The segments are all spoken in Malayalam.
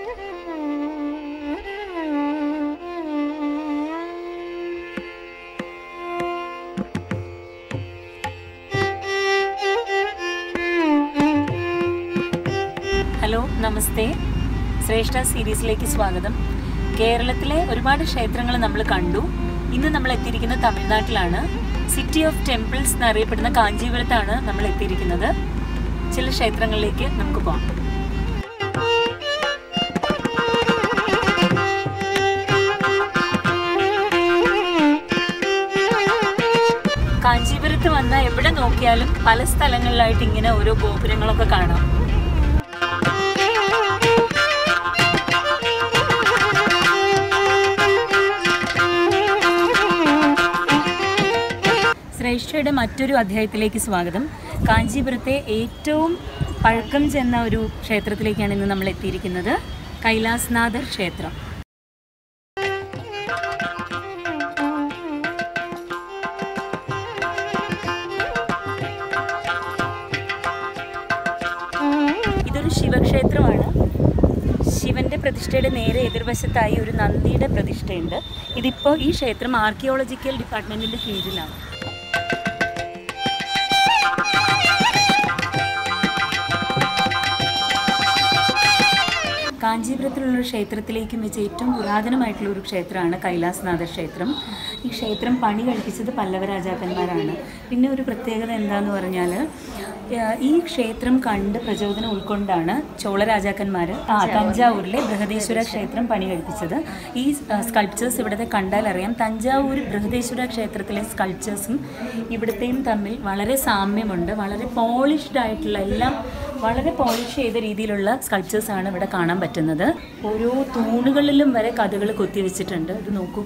ഹലോ നമസ്തേ ശ്രേഷ്ഠ സീരീസിലേക്ക് സ്വാഗതം കേരളത്തിലെ ഒരുപാട് ക്ഷേത്രങ്ങൾ നമ്മൾ കണ്ടു ഇന്ന് നമ്മൾ എത്തിയിരിക്കുന്നത് തമിഴ്നാട്ടിലാണ് സിറ്റി ഓഫ് ടെമ്പിൾസ് എന്നറിയപ്പെടുന്ന കാഞ്ചീപുരത്താണ് നമ്മൾ എത്തിയിരിക്കുന്നത് ചില ക്ഷേത്രങ്ങളിലേക്ക് നമുക്ക് പോകാം കാഞ്ചീപുരത്ത് വന്ന എവിടെ നോക്കിയാലും പല സ്ഥലങ്ങളിലായിട്ട് ഇങ്ങനെ ഓരോ ഗോപുരങ്ങളൊക്കെ കാണാം ശ്രേഷ്ഠയുടെ മറ്റൊരു അധ്യായത്തിലേക്ക് സ്വാഗതം കാഞ്ചീപുരത്തെ ഏറ്റവും പഴക്കം ചെന്ന ഒരു ക്ഷേത്രത്തിലേക്കാണ് ഇന്ന് നമ്മൾ എത്തിയിരിക്കുന്നത് കൈലാസ്നാഥർ ക്ഷേത്രം ഇതൊരു ശിവക്ഷേത്രമാണ് ശിവന്റെ പ്രതിഷ്ഠയുടെ നേരെ എതിർവശത്തായി ഒരു നന്ദിയുടെ പ്രതിഷ്ഠയുണ്ട് ഇതിപ്പോൾ ഈ ക്ഷേത്രം ആർക്കിയോളജിക്കൽ ഡിപ്പാർട്ട്മെന്റിന്റെ കീഴിലാണ് കാഞ്ചീപുരത്തിലുള്ള ഒരു ക്ഷേത്രത്തിലേക്കും വെച്ച് ഏറ്റവും പുരാതനമായിട്ടുള്ള ഒരു ക്ഷേത്രമാണ് കൈലാസനാഥ ക്ഷേത്രം ഈ ക്ഷേത്രം പണി കഴിപ്പിച്ചത് പല്ലവ രാജാക്കന്മാരാണ് പിന്നെ ഒരു പ്രത്യേകത എന്താന്ന് പറഞ്ഞാൽ ഏഹ്, ഈ ക്ഷേത്രം കണ്ട് പ്രചോദനം ഉൾക്കൊണ്ടാണ് ചോള രാജാക്കന്മാർ ആ തഞ്ചാവൂരിലെ ബൃഹദേശ്വര ക്ഷേത്രം പണി കഴിപ്പിച്ചത് ഈ സ്കൾപ്ചേഴ്സ് ഇവിടുത്തെ കണ്ടാൽ അറിയാം തഞ്ചാവൂർ ബൃഹദേശ്വര ക്ഷേത്രത്തിലെ സ്കൾപ്ചേഴ്സും ഇവിടുത്തെയും തമ്മിൽ വളരെ സാമ്യമുണ്ട് വളരെ പോളിഷ്ഡ് ആയിട്ടുള്ള എല്ലാം വളരെ പോളിഷ് ചെയ്ത രീതിയിലുള്ള സ്കൾപ്ചേഴ്സ് ആണ് ഇവിടെ കാണാൻ പറ്റുന്നത് ഓരോ തൂണുകളിലും വരെ കഥകൾ കൊത്തിവെച്ചിട്ടുണ്ട് ഇത് നോക്കൂ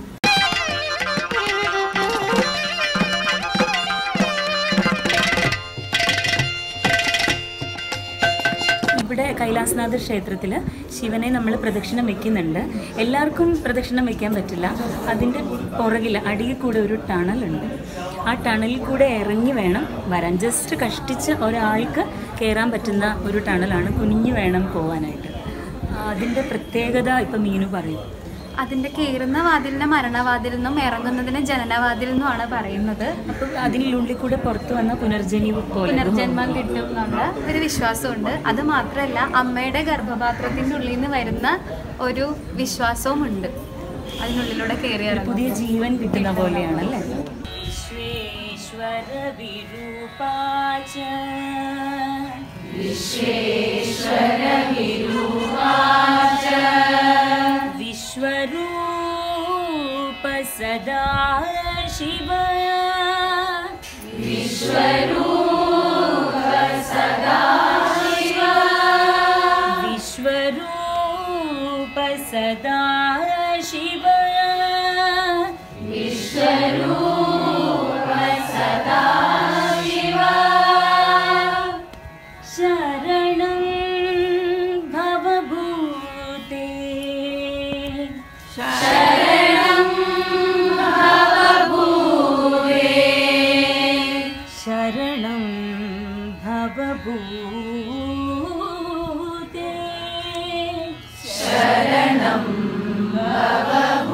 ഇവിടെ കൈലാസനാഥ ക്ഷേത്രത്തിൽ ശിവനെ നമ്മൾ പ്രദക്ഷിണം വെക്കുന്നുണ്ട് എല്ലാവർക്കും പ്രദക്ഷിണം വെക്കാൻ പറ്റില്ല അതിൻ്റെ പുറകിൽ അടിയിൽ കൂടെ ഒരു ടണലുണ്ട് ആ ടണലിൽ കൂടെ ഇറങ്ങി വേണം വരാൻ ജസ്റ്റ് കഷ്ടിച്ച് ഒരാൾക്ക് കയറാൻ പറ്റുന്ന ഒരു ടണലാണ് കുനിഞ്ഞു വേണം പോകാനായിട്ട് അതിൻ്റെ പ്രത്യേകത ഇപ്പം മീനു പറയും അതിന്റെ കയറുന്ന വാതിലിനെ മരണവാതിൽ നിന്നും ഇറങ്ങുന്നതിന് ജനനവാതിൽ നിന്നുമാണ് പറയുന്നത് അപ്പം അതിനുള്ളിൽ കൂടെ പുറത്തു വന്ന പുനർജനി പോലെ പുനർജന്മം കിട്ടും എന്നുള്ള ഒരു വിശ്വാസമുണ്ട് അത് മാത്രമല്ല അമ്മയുടെ ഗർഭപാത്രത്തിന്റെ ഉള്ളിൽ നിന്ന് വരുന്ന ഒരു വിശ്വാസവും ഉണ്ട് അതിനുള്ളിലൂടെ കയറി ഒരു ഇറങ്ങും പുതിയ ജീവൻ കിട്ടുന്ന പോലെയാണല്ലേ വിശ്വേശ്വര വിരൂപാച വിശ്വരൂപ സദാ ശിവ വിശ്വരൂപ സദാ ശിവ ശരണം ഭവഭൂതേ ശരണം ഭവഭൂതേ ശരണം ഭവഭൂതേ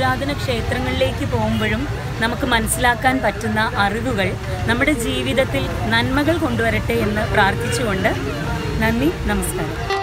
പുരാതന ക്ഷേത്രങ്ങളിലേക്ക് പോകുമ്പോഴും നമുക്ക് മനസ്സിലാക്കാൻ പറ്റുന്ന അറിവുകൾ നമ്മുടെ ജീവിതത്തിൽ നന്മകൾ കൊണ്ടുവരട്ടെ എന്ന് പ്രാർത്ഥിച്ചുകൊണ്ട് നന്ദി നമസ്കാരം